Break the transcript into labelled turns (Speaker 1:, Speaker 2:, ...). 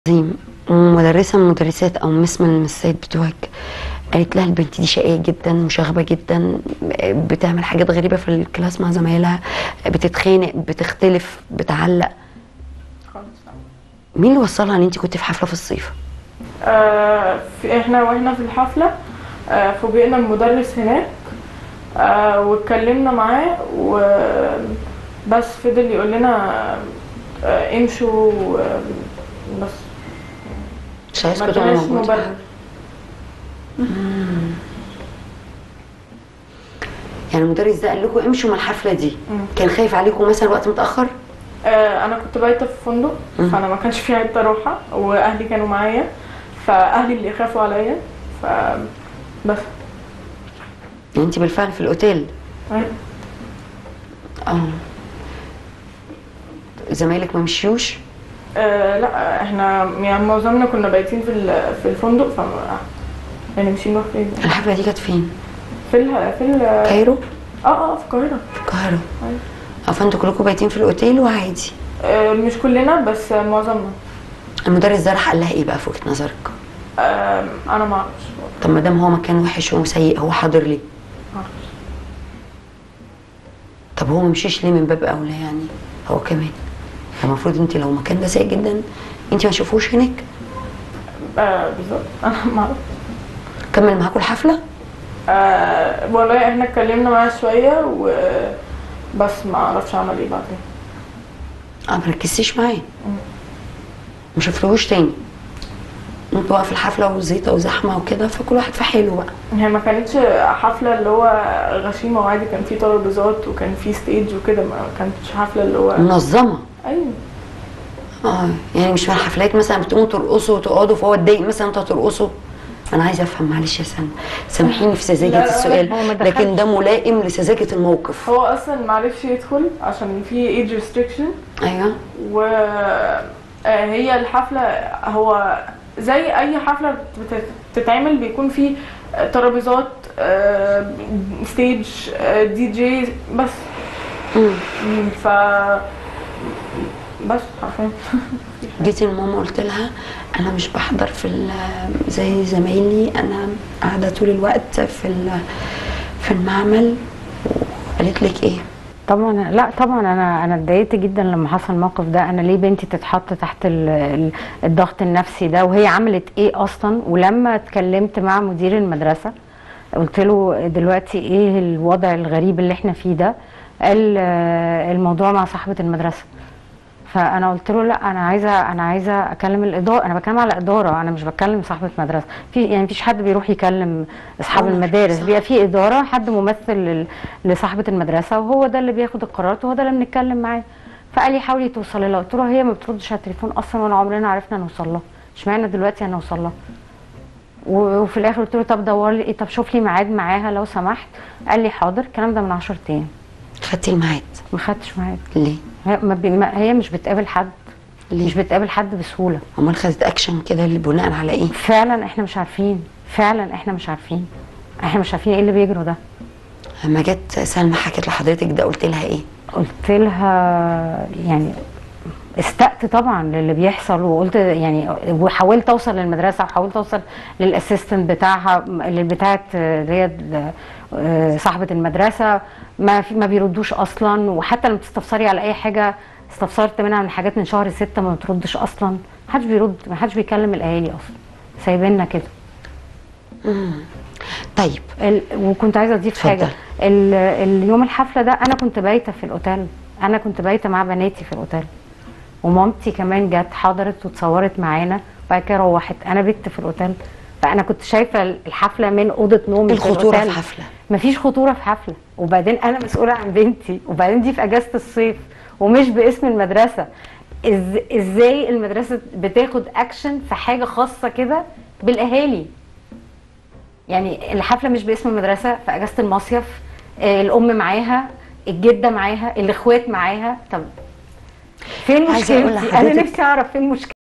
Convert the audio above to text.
Speaker 1: عظيم مدرسة من المدرسات أو مس من المسات بتوعك قالت لها البنت دي شقية جدا مشاغبة جدا بتعمل حاجات غريبة في الكلاس مع زمايلها بتتخانق بتختلف بتعلق
Speaker 2: خالص لا.
Speaker 1: مين اللي وصلها ان انت كنت في حفلة في الصيف؟
Speaker 2: آه في احنا واحنا في الحفلة آه فوجئنا المدرس هناك آه واتكلمنا معاه وبس فضل يقول لنا آه امشوا آه، بس
Speaker 1: مش
Speaker 2: ما
Speaker 1: عايزكم تبقوا
Speaker 2: اداناش
Speaker 1: موجودين
Speaker 2: مبرر
Speaker 1: يعني المدرس ده قال لكم امشوا من الحفلة دي
Speaker 2: مم.
Speaker 1: كان خايف عليكم مثلا وقت متأخر؟
Speaker 2: آه انا كنت بايته في فندق
Speaker 1: مم.
Speaker 2: فانا ما كانش في حته اروحها واهلي كانوا معايا فاهلي اللي يخافوا عليا ف بس
Speaker 1: يعني انت بالفعل في الأوتيل
Speaker 2: أيوة.
Speaker 1: اه زمايلك ما مشيوش؟
Speaker 2: آه لا احنا يعني معظمنا كنا بايتين في ال- في الفندق ف يعني مش نروح فين
Speaker 1: الحفلة دي كانت فين؟
Speaker 2: في ال في ال
Speaker 1: كايرو؟
Speaker 2: اه اه في القاهره
Speaker 1: في القاهرة
Speaker 2: أيوة.
Speaker 1: اه فانتوا كلكم بايتين في الأوتيل وعادي
Speaker 2: آه مش كلنا بس معظمنا
Speaker 1: المدرس ده راح قال لها ايه بقى في وجهة نظرك؟
Speaker 2: آه انا ما اعرفش
Speaker 1: طب ما دام هو مكان وحش وسيء هو حاضر ليه؟
Speaker 2: ما اعرفش
Speaker 1: طب هو ممشيش ليه من باب اولى يعني هو كمان المفروض انت لو مكان ده سيء جدا انت ما تشوفوش هناك
Speaker 2: آه بالظبط انا ما اعرفش
Speaker 1: كمل معاكم الحفله
Speaker 2: آه والله احنا اتكلمنا معاه شويه و بس ما اعرفش عمل ايه بعدين
Speaker 1: اه ما ركزتيش معاه ما شفتوش تاني انتوا بقى في الحفله وزيطه وزحمه وكده فكل واحد في حاله بقى
Speaker 2: هي ما كانتش حفله اللي هو غشيمه وعادي كان في ترابيزات وكان في ستيج وكده ما كانتش حفله اللي هو
Speaker 1: منظمه
Speaker 2: ايوه
Speaker 1: اه يعني مش من الحفلات مثلا بتقوموا ترقصوا وتقعدوا فهو اتضايق مثلا انتوا هترقصوا انا عايزه افهم معلش يا سنة سامحيني في
Speaker 2: لا،
Speaker 1: سذاجه
Speaker 2: لا،
Speaker 1: السؤال
Speaker 3: هو ما دخلش.
Speaker 1: لكن ده ملائم لسذاجه الموقف
Speaker 2: هو اصلا ما عرفش يدخل عشان في ايج ريستريكشن
Speaker 1: ايوه
Speaker 2: و آه، هي الحفله هو زي اي حفله بت- بتتعمل بيكون في ترابيزات آه، ستيج آه، دي جي بس
Speaker 1: مم.
Speaker 2: مم، ف بس حرفيا
Speaker 1: جيت لماما قلت لها انا مش بحضر في ال- زي زمايلي انا قاعده طول الوقت في ال- في المعمل قالت لك ايه
Speaker 3: طبعا لا طبعا انا انا اتضايقت جدا لما حصل الموقف ده انا ليه بنتي تتحط تحت ال- ال- الضغط النفسي ده وهي عملت ايه اصلا ولما اتكلمت مع مدير المدرسه قلت له دلوقتي ايه الوضع الغريب اللي احنا فيه ده قال آه، الموضوع مع صاحبه المدرسه فانا قلت له لا انا عايزه انا عايزه اكلم الاداره انا بتكلم على اداره انا مش بتكلم صاحبه مدرسه في يعني مفيش حد بيروح يكلم اصحاب
Speaker 1: أه،
Speaker 3: المدارس
Speaker 1: صح.
Speaker 3: بيبقى في اداره حد ممثل لل- لصاحبه المدرسه وهو ده اللي بياخد القرارات وهو ده اللي بنتكلم معاه فقال لي حاولي توصلي لها قلت له هي ما بتردش على التليفون اصلا ولا عمرنا عرفنا نوصل لها اشمعنى دلوقتي هنوصل لها و- وفي الاخر قلت له طب دور لي إيه طب شوف لي ميعاد معاها لو سمحت قال لي حاضر الكلام ده من 10 ايام
Speaker 1: خدتي الميعاد
Speaker 3: ما خدتش ميعاد
Speaker 1: ليه
Speaker 3: هي, ما بي ما هي مش بتقابل حد
Speaker 1: ليه؟
Speaker 3: مش بتقابل حد بسهوله
Speaker 1: امال خدت اكشن كده اللي بناء على ايه
Speaker 3: فعلا احنا مش عارفين فعلا احنا مش عارفين احنا مش عارفين ايه اللي بيجروا ده
Speaker 1: لما جت سلمى حكت لحضرتك ده قلت لها ايه
Speaker 3: قلت لها يعني استقت طبعا للي بيحصل وقلت يعني وحاولت اوصل للمدرسه وحاولت اوصل للاسيستنت بتاعها اللي بتاعت اللي هي آه، صاحبه المدرسه ما في ما بيردوش اصلا وحتى لما تستفسري على اي حاجه استفسرت منها من حاجات من شهر ستة ما بتردش اصلا ما حدش بيرد ما حدش بيكلم الاهالي اصلا سايبيننا كده
Speaker 1: طيب
Speaker 3: ال... وكنت عايزه اضيف
Speaker 1: اتفضل.
Speaker 3: حاجه ال... اليوم الحفله ده انا كنت بايته في الاوتيل انا كنت بايته مع بناتي في الاوتيل ومامتي كمان جت حضرت وتصورت معانا وبعد كده روحت انا بت في الاوتيل فانا كنت شايفه الحفله من اوضه نومي في
Speaker 1: الخطوره في
Speaker 3: الأوتيل.
Speaker 1: حفله
Speaker 3: مفيش خطوره في حفله وبعدين انا مسؤوله عن بنتي وبعدين دي في اجازه الصيف ومش باسم المدرسه إز... ازاي المدرسه بتاخد اكشن في حاجه خاصه كده بالاهالي يعني الحفله مش باسم المدرسه في اجازه المصيف آه، الام معاها الجده معاها الاخوات معاها طب فين
Speaker 1: عايزة أقول
Speaker 3: مشكلتي انا
Speaker 1: لحضرتك-
Speaker 3: نفسي اعرف فين مشكلتي